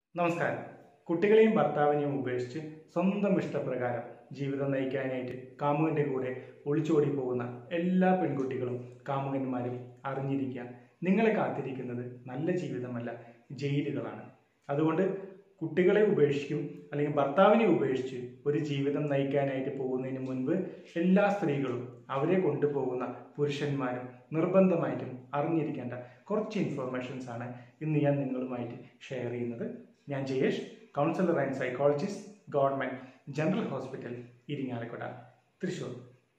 നമസ്കാരം കുട്ടികളെയും ഭർത്താവിനെയും ഉപേക്ഷിച്ച് സ്വന്തം ഇഷ്ടപ്രകാരം ജീവിതം നയിക്കാനായിട്ട് കാമുകന്റെ കൂടെ ഒളിച്ചോടി പോകുന്ന എല്ലാ പെൺകുട്ടികളും കാമുകന്മാരും അറിഞ്ഞിരിക്കുക നിങ്ങളെ കാത്തിരിക്കുന്നത് നല്ല ജീവിതമല്ല ജയിലുകളാണ് അതുകൊണ്ട് കുട്ടികളെ ഉപേക്ഷിക്കും അല്ലെങ്കിൽ ഭർത്താവിനെ ഉപേക്ഷിച്ച് ഒരു ജീവിതം നയിക്കാനായിട്ട് പോകുന്നതിന് മുൻപ് എല്ലാ സ്ത്രീകളും അവരെ കൊണ്ടുപോകുന്ന പുരുഷന്മാരും നിർബന്ധമായിട്ടും അറിഞ്ഞിരിക്കേണ്ട കുറച്ച് ഇൻഫർമേഷൻസ് ആണ് ഇന്ന് ഞാൻ നിങ്ങളുമായിട്ട് ഷെയർ ചെയ്യുന്നത് ഞാൻ Jayesh counsellor and psychologist government general hospital Irinjalakuda Thrissur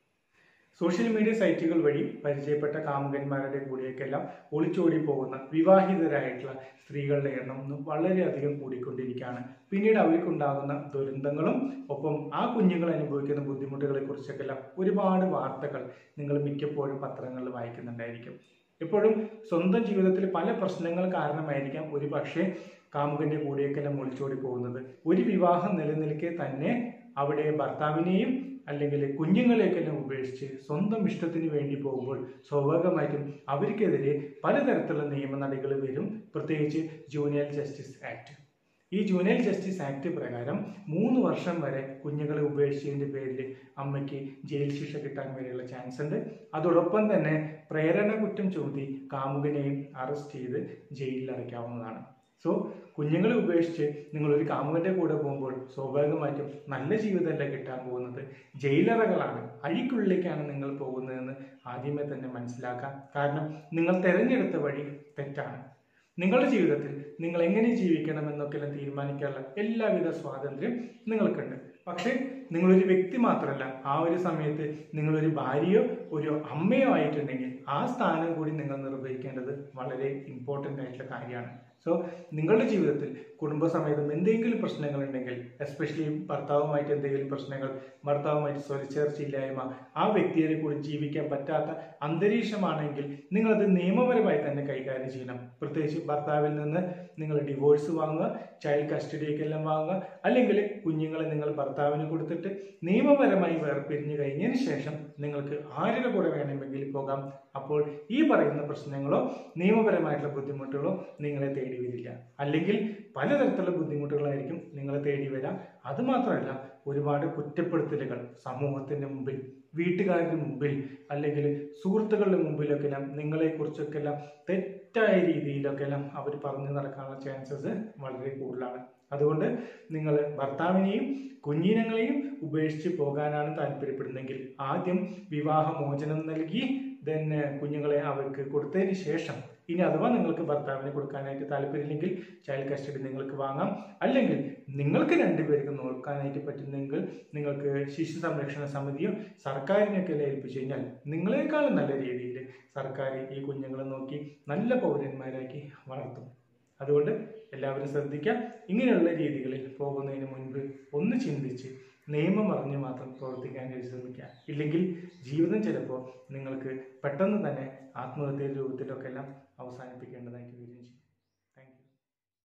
social media സൈറ്റുകൾ വഴി പരിചയപ്പെട്ട കാമുകന്മാരുടെ കൂടെയൊക്കെല്ലാം ഒളിച്ചോടി പോകുന്ന വിവാഹിതരായിട്ടുള്ള സ്ത്രീകളുടെ എണ്ണം ഇന്ന് വളരെയധികം കൂടിക്കൊണ്ടിരിക്കുകയാണ് പിന്നീട് അവർക്കുണ്ടാകുന്ന ദുരന്തങ്ങളും ഒപ്പം ആ കുഞ്ഞുങ്ങൾ അനുഭവിക്കുന്ന ബുദ്ധിമുട്ടുകളെ കുറിച്ചൊക്കെല്ലാം ഒരുപാട് വാർത്തകൾ നിങ്ങൾ മിക്കപ്പോഴും പത്രങ്ങളിൽ വായിക്കുന്നുണ്ടായിരിക്കും എപ്പോഴും സ്വന്തം ജീവിതത്തിൽ പല പ്രശ്നങ്ങൾ കാരണമായിരിക്കാം ഒരു പക്ഷേ കാമുകന്റെ കൂടെയൊക്കെല്ലാം ഒളിച്ചോടി പോകുന്നത് ഒരു വിവാഹം നിലനിൽക്കെ തന്നെ അവിടെ ഭർത്താവിനെയും അല്ലെങ്കിൽ കുഞ്ഞുങ്ങളെയൊക്കെല്ലാം ഉപേക്ഷിച്ച് സ്വന്തം ഇഷ്ടത്തിന് വേണ്ടി പോകുമ്പോൾ സ്വാഭാവികമായിട്ടും അവർക്കെതിരെ പലതരത്തിലുള്ള നിയമ നടപടികൾ വരും പ്രത്യേകിച്ച് ജൂനിയർ ജസ്റ്റിസ് ആക്ട് ഈ ജൂനിയർ ജസ്റ്റിസ് ആക്ട് പ്രകാരം മൂന്ന് വർഷം വരെ കുഞ്ഞുങ്ങളെ ഉപേക്ഷിച്ചതിന്റെ പേരിൽ അമ്മയ്ക്ക് ജയിൽ ശിക്ഷ കിട്ടാൻ വരെയുള്ള ചാൻസ് ഉണ്ട് അതോടൊപ്പം തന്നെ പ്രേരണ കുറ്റം ചുമത്തി കാമുകനെയും അറസ്റ്റ് ചെയ്ത് ജയിലിൽ അടയ്ക്കാവുന്നതാണ് സോ കുഞ്ഞുങ്ങളെ ഉപേക്ഷിച്ച് നിങ്ങൾ ഒരു കാമുകന്റെ കൂടെ പോകുമ്പോൾ സ്വാഭാവികമായിട്ടും നല്ല ജീവിതമല്ല കിട്ടാൻ പോകുന്നത് ജയിലറകളാണ് അഴിക്കുള്ളിലേക്കാണ് നിങ്ങൾ പോകുന്നതെന്ന് ആദ്യമേ തന്നെ മനസ്സിലാക്കാം കാരണം നിങ്ങൾ തിരഞ്ഞെടുത്ത വഴി തെറ്റാണ് നിങ്ങളുടെ ജീവിതത്തിൽ നിങ്ങൾ എങ്ങനെ ജീവിക്കണം എന്നൊക്കെല്ലാം തീരുമാനിക്കാനുള്ള എല്ലാവിധ സ്വാതന്ത്ര്യം നിങ്ങൾക്കുണ്ട് പക്ഷേ നിങ്ങളൊരു വ്യക്തി മാത്രമല്ല ആ ഒരു സമയത്ത് നിങ്ങളൊരു ഭാര്യയോ ഒരു അമ്മയോ ആയിട്ടുണ്ടെങ്കിൽ ആ സ്ഥാനം കൂടി നിങ്ങൾ നിർവഹിക്കേണ്ടത് വളരെ ഇമ്പോർട്ടൻ്റ് ആയിട്ടുള്ള കാര്യമാണ് സോ നിങ്ങളുടെ ജീവിതത്തിൽ കുടുംബസമേതം എന്തെങ്കിലും പ്രശ്നങ്ങൾ ഉണ്ടെങ്കിൽ എസ്പെഷ്യലി ഭർത്താവുമായിട്ട് എന്തെങ്കിലും പ്രശ്നങ്ങൾ ഭർത്താവുമായിട്ട് സ്വരച്ചേർച്ചയില്ലായ്മ ആ വ്യക്തിയെ കൂടി ജീവിക്കാൻ പറ്റാത്ത അന്തരീക്ഷമാണെങ്കിൽ നിങ്ങളത് നിയമപരമായി തന്നെ കൈകാര്യം ചെയ്യണം പ്രത്യേകിച്ച് ഭർത്താവിൽ നിന്ന് നിങ്ങൾ ഡിവോഴ്സ് വാങ്ങുക ചൈൽഡ് കസ്റ്റഡിയൊക്കെല്ലാം വാങ്ങുക അല്ലെങ്കിൽ കുഞ്ഞുങ്ങളെ നിങ്ങൾ ഭർത്താവിന് കൊടുത്തിട്ട് നിയമപരമായി വേർപിരിഞ്ഞു കഴിഞ്ഞതിന് ശേഷം നിങ്ങൾക്ക് ആരുടെ കൂടെ വേണമെങ്കിൽ പോകാം അപ്പോൾ ഈ പറയുന്ന പ്രശ്നങ്ങളോ നിയമപരമായിട്ടുള്ള ബുദ്ധിമുട്ടുകളോ നിങ്ങളെ തേടി വരില്ല അല്ലെങ്കിൽ പലതരത്തിലുള്ള ബുദ്ധിമുട്ടുകളായിരിക്കും നിങ്ങളെ തേടി വരാം അതുമാത്രമല്ല ഒരുപാട് കുറ്റപ്പെടുത്തലുകൾ സമൂഹത്തിന്റെ മുമ്പിൽ വീട്ടുകാരുടെ മുമ്പിൽ അല്ലെങ്കിൽ സുഹൃത്തുക്കളുടെ മുമ്പിലൊക്കെല്ലാം നിങ്ങളെക്കുറിച്ചൊക്കെല്ലാം തെറ്റായ രീതിയിലൊക്കെല്ലാം അവർ പറഞ്ഞു നടക്കാനുള്ള ചാൻസസ് വളരെ കൂടുതലാണ് അതുകൊണ്ട് നിങ്ങൾ ഭർത്താവിനെയും കുഞ്ഞിനങ്ങളെയും ഉപേക്ഷിച്ച് പോകാനാണ് താല്പര്യപ്പെടുന്നതെങ്കിൽ ആദ്യം വിവാഹമോചനം നൽകി ദെൻ കുഞ്ഞുങ്ങളെ അവർക്ക് കൊടുത്തതിന് ശേഷം ഇനി അഥവാ നിങ്ങൾക്ക് ഭർത്താവിന് കൊടുക്കാനായിട്ട് താല്പര്യമില്ലെങ്കിൽ ചൈൽഡ് കസ്റ്റഡി നിങ്ങൾക്ക് വാങ്ങാം അല്ലെങ്കിൽ നിങ്ങൾക്ക് രണ്ടുപേർക്ക് നോക്കാനായിട്ട് പറ്റുന്നെങ്കിൽ നിങ്ങൾക്ക് ശിശു സംരക്ഷണ സമിതിയോ സർക്കാരിനൊക്കെ ഏൽപ്പിച്ചു കഴിഞ്ഞാൽ നിങ്ങളെക്കാളും നല്ല രീതിയിൽ സർക്കാർ ഈ കുഞ്ഞുങ്ങളെ നോക്കി നല്ല പൗരന്മാരാക്കി വളർത്തും അതുകൊണ്ട് എല്ലാവരും ശ്രദ്ധിക്കുക ഇങ്ങനെയുള്ള രീതികളിൽ പോകുന്നതിന് മുൻപ് ഒന്ന് ചിന്തിച്ച് നിയമം അറിഞ്ഞ് മാത്രം പ്രവർത്തിക്കാൻ ശ്രമിക്കുക ഇല്ലെങ്കിൽ ജീവിതം ചിലപ്പോൾ നിങ്ങൾക്ക് പെട്ടെന്ന് തന്നെ ആത്മഹത്യ രൂപത്തിലൊക്കെ എല്ലാം അവസാനിപ്പിക്കേണ്ടതായിട്ട് വരികയും ചെയ്യും